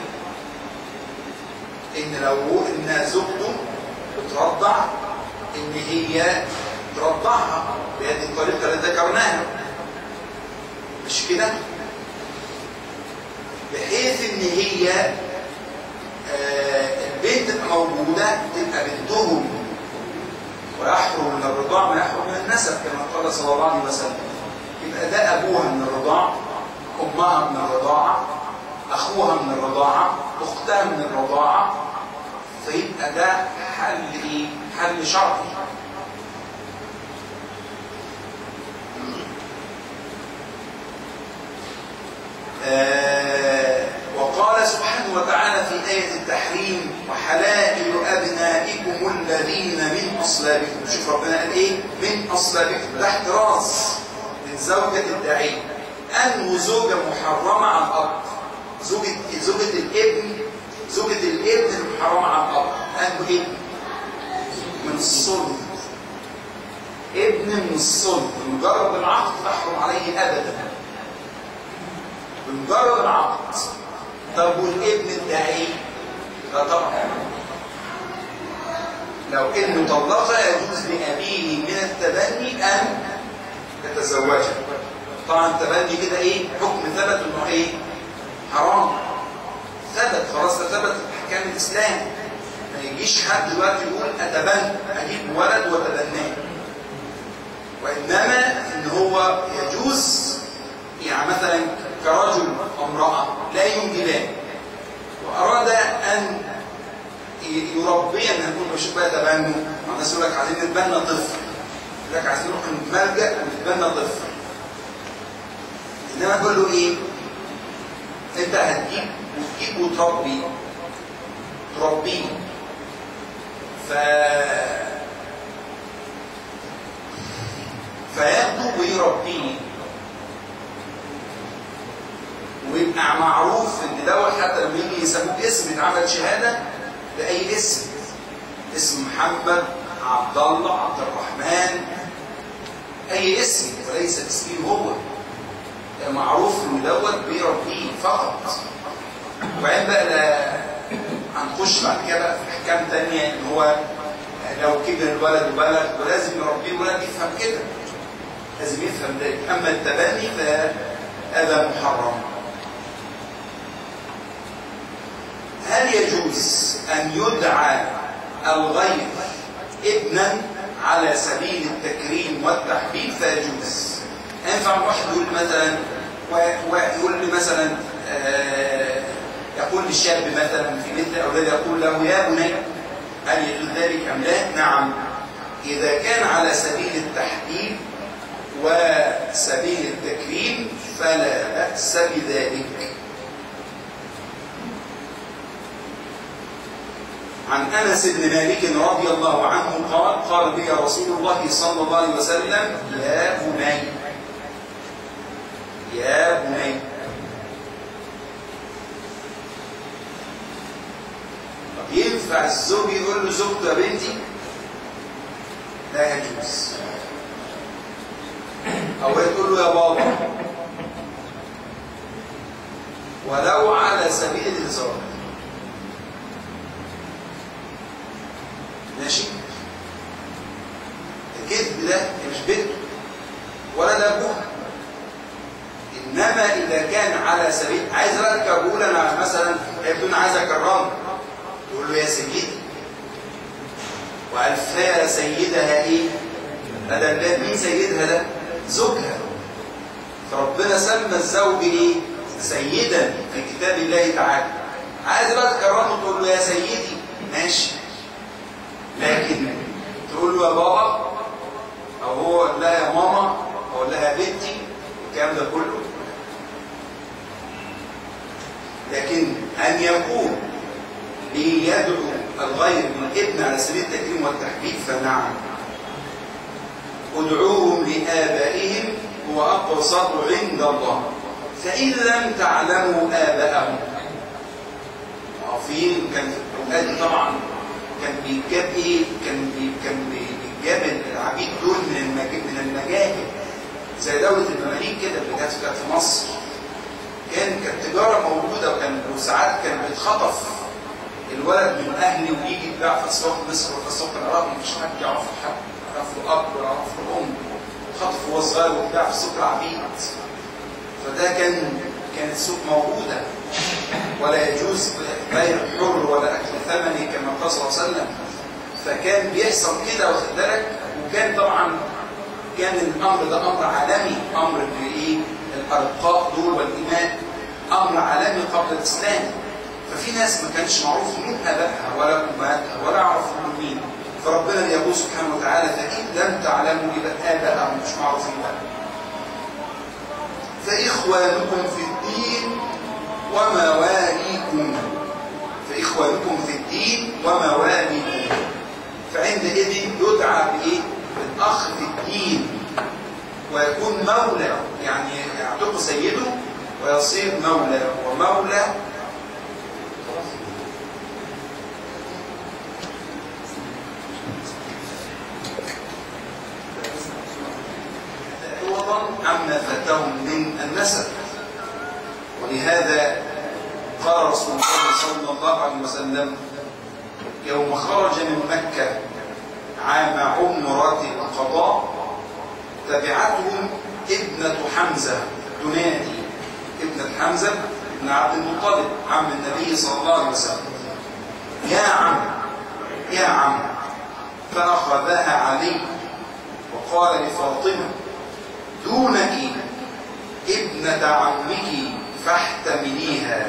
إن لو إن زوجته بترضع إن هي ترضعها بهذه الطريقة اللي ذكرناها مش كده؟ بحيث إن هي آه البنت تبقى موجودة تبقى بنتهم ويحرم من الرضاع ما يحرم من النسب كما قال صلى الله عليه وسلم يبقى ده أبوها من الرضاع أمها من الرضاعة أخوها من الرضاعة أختها من الرضاعة فيبقى ده حل إيه؟ حل شرعي آه وقال سبحانه وتعالى في آية التحريم وحلائل أبنائكم الذين من أصلابكم شوف ربنا قال إيه من أصلابكم ده احتراز من زوجة الداعية أنه زوجة محرمة على الأرض زوجة زوجة الابن زوجة الابن المحرمة على الأرض أنه ابن من الصلب ابن من الصلب بمجرد العقد تحرم عليه أبدا بمجرد العقد طب والابن الداعي لا طبعا لو انه طلقها يجوز لابيه من التبني ان يتزوجها طبعا التبني كده ايه حكم ثبت انه ايه حرام ثبت خلاص ثبت احكام الاسلام ما يجيش حد دلوقتي يقول اتبنى اجيب ولد واتبناه وانما ان هو يجوز يعني مثلا كرجل وامرأة لا ينجبان وأراد أن يربي أن يكون مش بقى تبنوا الناس يقول لك عايزين نتبنى طفل يقول لك عايزين نروح نتملجأ ونتبنى طفل إنما تقول له إيه؟ أنت هتجيب وتجيب وتربي تربيه ف فياخده ويربيه ويبقى معروف ان دوت حتى لما يجي يسموه اسم يتعمل شهاده باي اسم اسم محمد عبد الله عبد الرحمن اي اسم وليس اسمه هو معروف ان دوت بيربيه فقط وبعدين بقى لا هنخش بعد كده بقى في احكام ثانيه ان هو لو كبر الولد وبلغ ولازم يربيه ولد يفهم كده لازم يفهم ذلك اما التبني فهذا محرم هل يجوز أن يدعى الغير ابنا على سبيل التكريم والتحبيب فيجوز ينفع واحد يقول مثلا ويقول لي مثلا آه يقول للشاب مثلا في مثل أولاد يقول له يا بني هل يجوز ذلك أم لا؟ نعم إذا كان على سبيل التحبيب وسبيل التكريم فلا بأس بذلك عن أنس بن مالك رضي الله عنه قال قال بي رسول الله صلى الله عليه وسلم يا بني يا بني طب ينفع الزوج يقول له زوجته يا بنتي لا يجوز أو تقول له يا بابا ولو على سبيل الهزار ماشي الكذب ده مش بنته ولا ده ابوها انما اذا كان على سبيل عايز اركب اقول انا مثلا ابن عايز اكرمه تقول له يا سيدي والفها سيدها ايه بدل مين سيدها ده زوجها فربنا سمى الزوج ايه سيدا في كتاب الله تعالى عايز بقى تكرمه تقول له يا سيدي ماشي لكن تقول له يا بابا او هو لا يا ماما او لا حبيبتي الكلام ده كله لكن أن يكون ليدعو الغير من ابن على سبيل التكريم والتحبيب فنعم ادعوهم لآبائهم هو أقصد عند الله فإن لم تعلموا آباءهم عارفين كان في الأوقات دي طبعا كان بيجاب إيه كان بي كان بيجاب العبيد دول من المج... من المجاهل زي دولة المماليك كده اللي كانت كانت في مصر كان كانت تجارة موجودة وكان وساعات كان بيتخطف الولد من أهلي ويجي يتباع في أسواق مصر وفي أسواق العراق مفيش حد يعرف حد يعرف له أب ولا يعرف له أم خطف وهو صغير ويتباع في سوق العبيد فده كان كانت سوق موجودة ولا يجوز بيع حر ولا أكل ثمني كما قال صلى الله عليه وسلم فكان بيحصل كده واخد بالك وكان طبعا كان الأمر ده أمر عالمي أمر بإيه الأرقاء دول والإيمان أمر عالمي قبل الإسلام ففي ناس ما كانش معروف مين أبائها ولا أمهاتها ولا يعرفوا مين فربنا يقول سبحانه وتعالى فإن لم تعلموا يبقى آباءهم مش معروفين بقى فإخوانكم في الدين ومواليكم فإخوانكم في الدين ومواليكم فعندئذ يدعى بإيه؟ بالأخ في الدين ويكون مولى يعني يعتق سيده ويصير مولى ومولى عوضا عما فاتهم من النسب ولهذا قال رسول الله صلى الله عليه وسلم يوم خرج من مكة عام عمرة القضاء تبعتهم ابنة حمزة تنادي ابنة حمزة بن عبد المطلب عم النبي صلى الله عليه وسلم يا عم يا عم فأخذها علي وقال لفاطمة دونك ابنة عمك فاحتمليها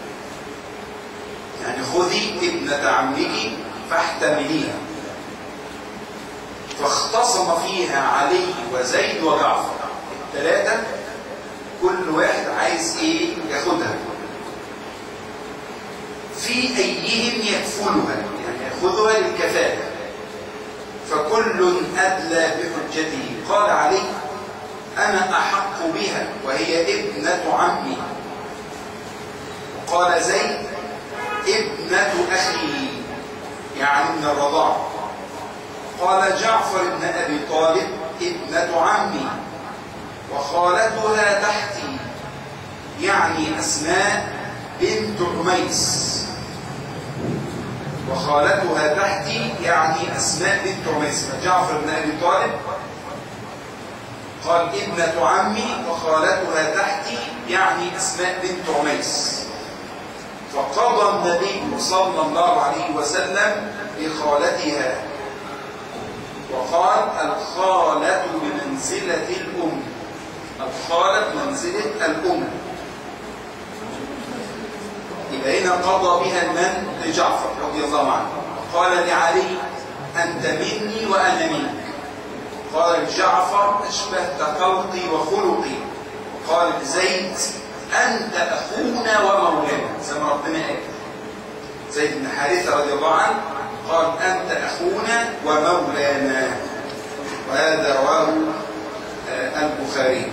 يعني خذي ابنة عمك فاحتمليها فاختصم فيها علي وزيد وجعفر الثلاثة كل واحد عايز ايه ياخدها في ايهم يكفلها يعني ياخذها للكفاله فكل ادلى بحجته قال علي انا احق بها وهي ابنه عمي وقال زيد ابنه اخي يعني من الرضاعه قال جعفر بن ابي طالب ابنه عمي وخالتها تحتي يعني أسماء بنت عميس وخالتها تحتي يعني أسماء بنت عميس جعفر بن أبي طالب قال ابنة عمي وخالتها تحتي يعني أسماء بنت عميس فقضى النبي صلى الله عليه وسلم لخالتها وقال الخالة بمنزلة الأم الخالة بمنزلة الأم يبقى هنا قضى بها المن لجعفر رضي الله عنه قال لعلي أنت مني وأنا منك قال لجعفر أشبهت خلقي وخلقي قال لزيد أنت أخونا ومولانا زي ما ربنا قال زيد بن حارثة رضي الله عنه قال أنت أخونا ومولانا وهذا رواه البخاري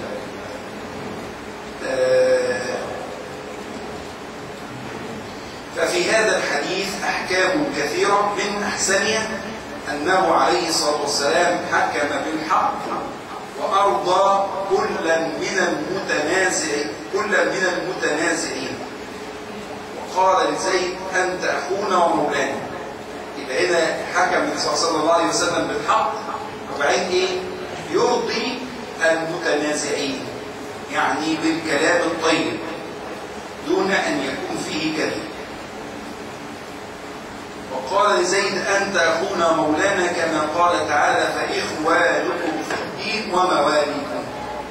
ففي هذا الحديث أحكام كثيرة من أحسنها أنه عليه الصلاة والسلام حكم بالحق وأرضى كلا من المتنازعين كلا من المتنازعين وقال لزيد أنت أخونا ومولانا يبقى هنا حكم صلى الله عليه وسلم بالحق وبعدين إيه يرضي المتنازعين يعني بالكلام الطيب دون أن يكون فيه كذب وقال لزيد أنت أخونا مولانا كما قال تعالى فإخوانكم في الدين ومواليكم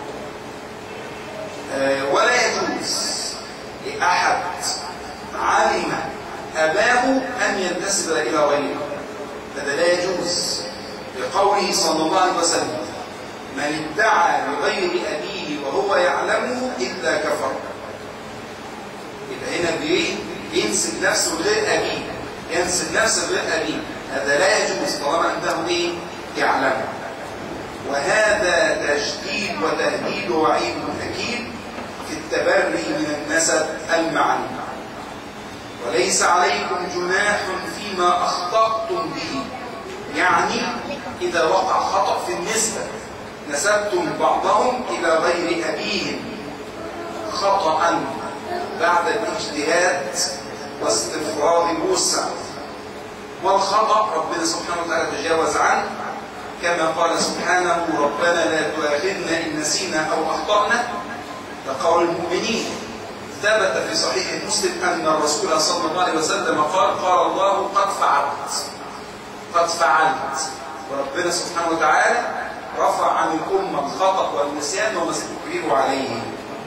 آه ولا يجوز لأحد علم أباه أن ينتسب إلى غيره هذا لا يجوز لقوله صلى الله عليه وسلم من ادعى لغير أبيه وهو يعلمه إلا كفر يبقى هنا بي- بينسب نفسه لغير أبيه ينسب نفسه لغير أبيه هذا لا يجوز طالما أنه إيه يعلمه وهذا تجديد وتهديد وعيد أكيد في التبري من النسب المعني وليس عليكم جناح فيما أخطأتم به يعني إذا وقع خطأ في النسبة نسبتم بعضهم إلى غير أبيهم خطأ بعد الاجتهاد واستفراغ الوسع والخطأ ربنا سبحانه وتعالى تجاوز عنه كما قال سبحانه ربنا لا تؤاخذنا إن نسينا أو أخطأنا لقول المؤمنين ثبت في صحيح مسلم أن الرسول صلى الله عليه وسلم قال قال الله قد فعلت قد فعلت وربنا سبحانه وتعالى رفع عن الأمة الخطأ والنسيان وما استكبروا عليه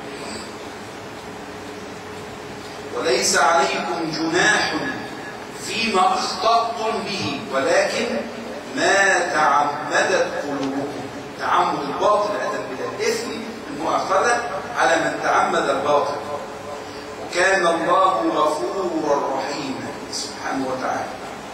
وليس عليكم جناح فيما أخطأتم به ولكن ما تعمدت قلوبكم تعمد الباطل أتى بلا الإثم المؤاخذة على من تعمد الباطل وكان الله غفورا رحيما سبحانه وتعالى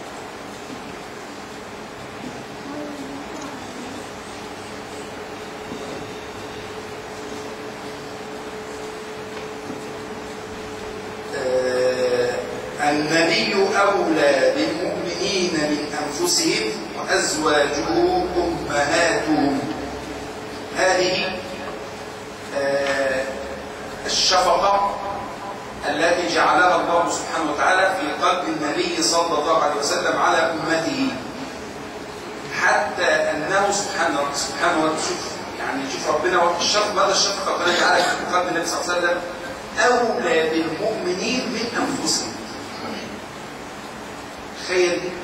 آه، النبي أولى بالمؤمنين من أنفسهم وأزواجه أمهاتهم هذه آه، الشفقة التي جعلها الله سبحانه وتعالى في قلب النبي صلى الله عليه وسلم على أمته حتى أنه سبحانه سبحانه وتعالى شوف يعني شوف ربنا وقت الشفقة ماذا الشفقة ربنا جعلها في قلب النبي صلى الله عليه وسلم أولى بالمؤمنين من أنفسهم تخيل دي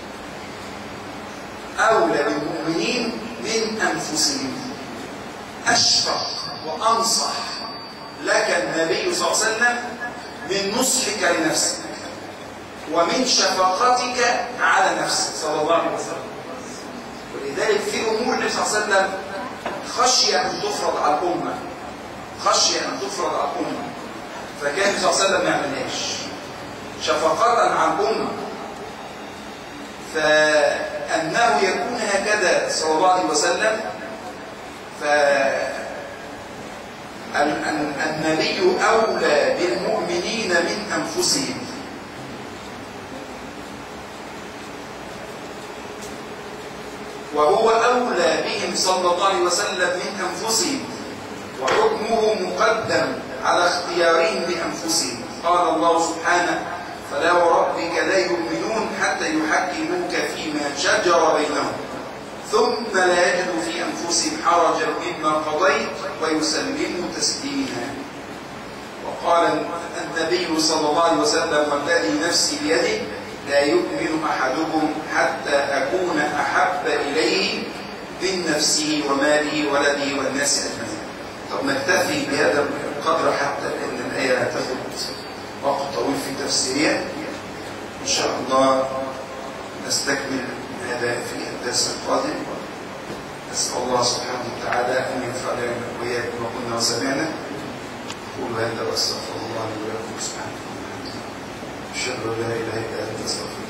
أولى بالمؤمنين من أنفسهم أشفق وأنصح لك النبي صلى الله عليه وسلم من نصحك لنفسك ومن شفقتك على نفسك صلى الله عليه وسلم ولذلك في أمور النبي صلى الله عليه وسلم خشي أن تفرض على الأمة خشي أن تفرض على الأمة فكان النبي صلى الله عليه وسلم ما يعملهاش شفقة على الأمة فأنه يكون هكذا صلى الله عليه وسلم ف ال- ال- النبي أولى بالمؤمنين من أنفسهم وهو أولى بهم صلى الله عليه وسلم من أنفسهم وحكمه مقدم على اختيارهم بأنفسهم قال الله سبحانه فلا وربك لا يؤمنون حتى يحكموك فيما شجر بينهم ثم لا يجدوا في أنفسهم حرجا مما قضيت ويسلموا تسليما وقال النبي صلى الله عليه وسلم والذي نفسي بيده لا يؤمن أحدكم حتى أكون أحب إليه من نفسه وماله ولده والناس أجمعين طب نكتفي بهذا القدر حتى لأن الآية تاخد وقت طويل في تفسيرها إن شاء الله نستكمل هذا في الدرس القادم نسأل الله سبحانه وتعالى أن ينفعنا وإياكم ما كنا وسمعنا أقول هذا وأستغفر الله لي ولكم سبحانه وتعالى أشهد أن لا إله إلا أنت أستغفرك